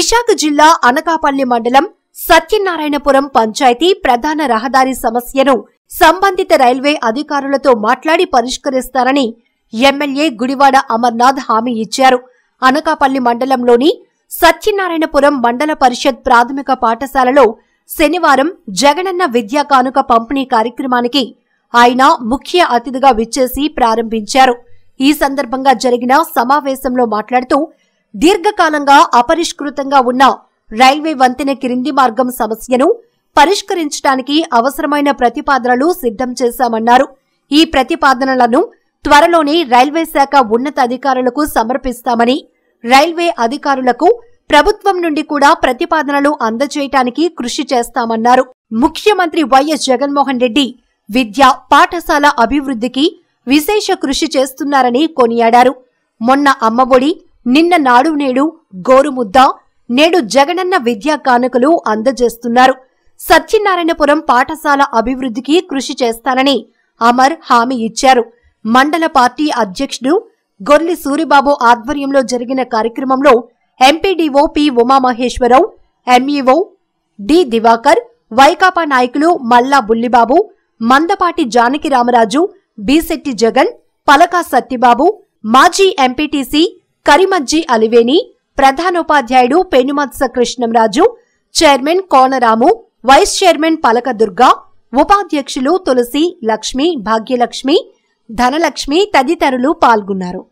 విశాఖ జిల్లా అనకాపల్లి మండలం సత్యనారాయణపురం పంచాయతీ ప్రధాన రహదారి సమస్యను సంబంధిత రైల్వే అధికారులతో మాట్లాడి పరిష్కరిస్తారని ఎమ్మెల్యే గుడివాడ అమర్నాథ్ హామీ ఇచ్చారు అనకాపల్లి మండలంలోని సత్యనారాయణపురం మండల పరిషత్ ప్రాథమిక పాఠశాలలో శనివారం జగనన్న విద్యా కానుక పంపిణీ కార్యక్రమానికి ఆయన ముఖ్య అతిథిగా విచ్చేసి ప్రారంభించారు ఈ సందర్భంగా జరిగిన సమావేశంలో మాట్లాడుతూ దీర్ఘకాలంగా అపరిష్కృతంగా ఉన్న రైల్వే వంతెన క్రింది మార్గం సమస్యను పరిష్కరించడానికి అవసరమైన ప్రతిపాదనలు సిద్ధం చేశామన్నారు ఈ ప్రతిపాదనలను త్వరలోనే రైల్వే శాఖ ఉన్నతాధికారులకు సమర్పిస్తామని రైల్వే అధికారులకు ప్రభుత్వం నుండి కూడా ప్రతిపాదనలు అందజేయటానికి కృషి చేస్తామన్నారు ముఖ్యమంత్రి వైఎస్ జగన్మోహన్ రెడ్డి విద్య పాఠశాల అభివృద్ధికి విశేష కృషి చేస్తున్నారని కొనియాడారు మొన్న అమ్మఒడి నిన్న నాడు నేడు గోరుముద్ద నేడు జగనన్న విద్యా కానుకలు అందజేస్తున్నారు సత్యనారాయణపురం పాఠశాల అభివృద్ధికి కృషి చేస్తానని అమర్ హామీ ఇచ్చారు మండల పార్టీ అధ్యక్షుడు గొర్లి సూరిబాబు ఆధ్వర్యంలో జరిగిన కార్యక్రమంలో MPDO P Umamaheswararao MEO D Divakar Vaikapa నాయకులు మల్లా బుల్లిబాబు మందపాటి జానకి రామరాజు బీశెట్టి జగన్ పలకా సత్యబాబు మాజీ ఎంపీటీసీ కరిమజ్జి అలివేని ప్రధానోపాధ్యాయుడు Penumatsa Krishnamraju chairman Konaramu vice chairman Palaka Durga ఉపాధ్యక్షులు తులసి లక్ష్మి భాగ్యలక్ష్మి ధనలక్ష్మి తదితరులు పాల్గొన్నారు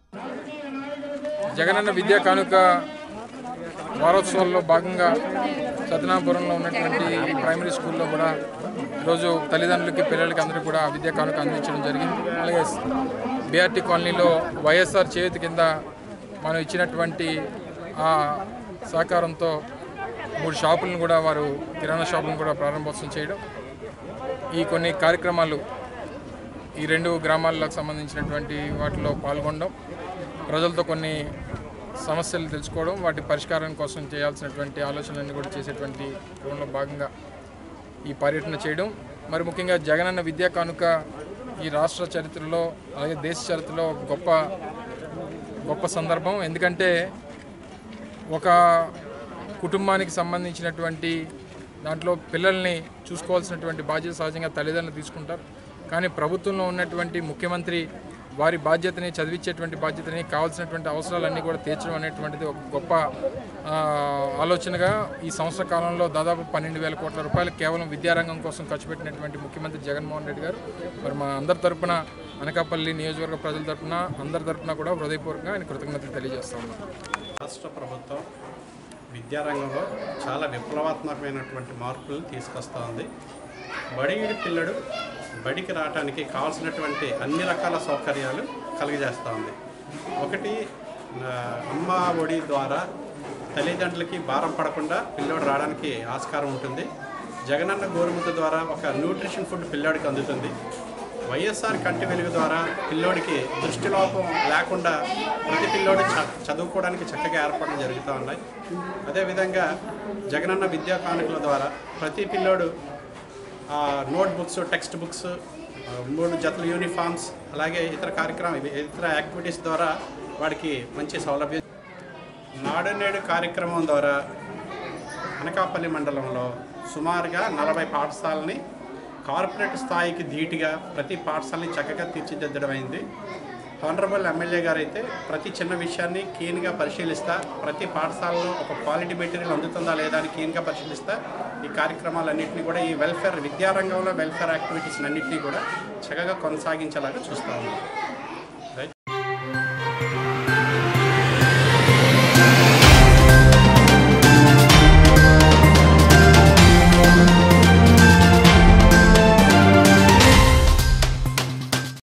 జగనన్న విద్యా కానుక వారోత్సవాల్లో భాగంగా సత్యనాపురంలో ఉన్నటువంటి ప్రైమరీ స్కూల్లో కూడా ఈరోజు తల్లిదండ్రులకి పిల్లలకి అందరికీ కూడా విద్యా కానుక అందించడం జరిగింది అలాగే బీఆర్టీ కాలనీలో వైఎస్ఆర్ చేతి కింద మనం ఇచ్చినటువంటి ఆ సహకారంతో మూడు షాపులను కూడా వారు కిరాణా షాపులను కూడా ప్రారంభోత్సవం చేయడం ఈ కొన్ని కార్యక్రమాలు ఈ రెండు గ్రామాలకు సంబంధించినటువంటి వాటిలో పాల్గొనడం ప్రజలతో కొన్ని సమస్యలు తెలుసుకోవడం వాటి పరిష్కారం కోసం చేయాల్సినటువంటి ఆలోచనలన్నీ కూడా చేసేటువంటి క్రమంలో భాగంగా ఈ పర్యటన చేయడం మరి ముఖ్యంగా జగనన్న విద్యా కానుక ఈ రాష్ట్ర చరిత్రలో అలాగే దేశ చరిత్రలో ఒక గొప్ప గొప్ప సందర్భం ఎందుకంటే ఒక కుటుంబానికి సంబంధించినటువంటి దాంట్లో పిల్లల్ని చూసుకోవాల్సినటువంటి బాధ్యత సహజంగా తల్లిదండ్రులు తీసుకుంటారు కానీ ప్రభుత్వంలో ఉన్నటువంటి ముఖ్యమంత్రి వారి బాధ్యతని చదివించేటువంటి బాధ్యతని కావాల్సినటువంటి అవసరాలన్నీ కూడా తీర్చడం అనేటువంటిది ఒక గొప్ప ఆ, ఆలోచనగా ఈ సంవత్సర కాలంలో దాదాపు పన్నెండు వేల కోట్ల రూపాయలు కేవలం విద్యారంగం కోసం ఖర్చు పెట్టినటువంటి ముఖ్యమంత్రి జగన్మోహన్ రెడ్డి గారు మరి మా అందరి తరపున అనకాపల్లి నియోజకవర్గ ప్రజల తరపున అందరి తరపున కూడా హృదయపూర్వకంగా ఆయన కృతజ్ఞతలు తెలియజేస్తా ఉన్నాను రాష్ట్ర ప్రభుత్వం విద్యారంగంలో చాలా విప్లవాత్మకమైనటువంటి మార్పులు తీసుకొస్తూ ఉంది బడిగిడి పిల్లడు బడికి రావడానికి కావాల్సినటువంటి అన్ని రకాల సౌకర్యాలు కలుగజేస్తూ ఉంది ఒకటి ఆ, అమ్మ ఒడి ద్వారా తల్లిదండ్రులకి భారం పడకుండా పిల్లోడు రావడానికి ఆస్కారం ఉంటుంది జగనన్న గోరుముద్ద ద్వారా ఒక న్యూట్రిషన్ ఫుడ్ పిల్లోడికి అందుతుంది వైఎస్ఆర్ కంటి వెలుగు ద్వారా పిల్లోడికి దృష్టిలోపం లేకుండా ప్రతి పిల్లోడు చ- చదువుకోవడానికి చక్కగా ఏర్పాట్లు జరుగుతూ ఉన్నాయి అదేవిధంగా జగనన్న విద్యా కానుకల ద్వారా ప్రతి పిల్లోడు నోట్ బుక్స్ టెక్స్ట్ బుక్స్ ఆ, మూడు జతల యూనిఫామ్స్ అలాగే ఇతర కార్యక్రమం ఇతర యాక్టివిటీస్ ద్వారా వాడికి మంచి సౌలభ్యం నాడు నేడు కార్యక్రమం ద్వారా అనకాపల్లి మండలంలో సుమారుగా నలభై పాఠశాలని కార్పొరేట్ స్థాయికి ధీటుగా ప్రతి పాఠశాలని చక్కగా తీర్చిదిద్దడం అయింది హానరబుల్ ఎమ్మెల్యే గారు అయితే ప్రతి చిన్న విషయాన్ని కీన్గా పరిశీలిస్తా ప్రతి పాఠశాలలో ఒక క్వాలిటీ మెటీరియల్ అందుతుందా లేదా అని కీన్గా పరిశీలిస్తా ఈ కార్యక్రమాలన్నింటినీ కూడా ఈ వెల్ఫేర్ విద్యారంగంలో వెల్ఫేర్ యాక్టివిటీస్ అన్నింటినీ కూడా చక్కగా కొనసాగించేలాగా చూస్తా ఉన్నాం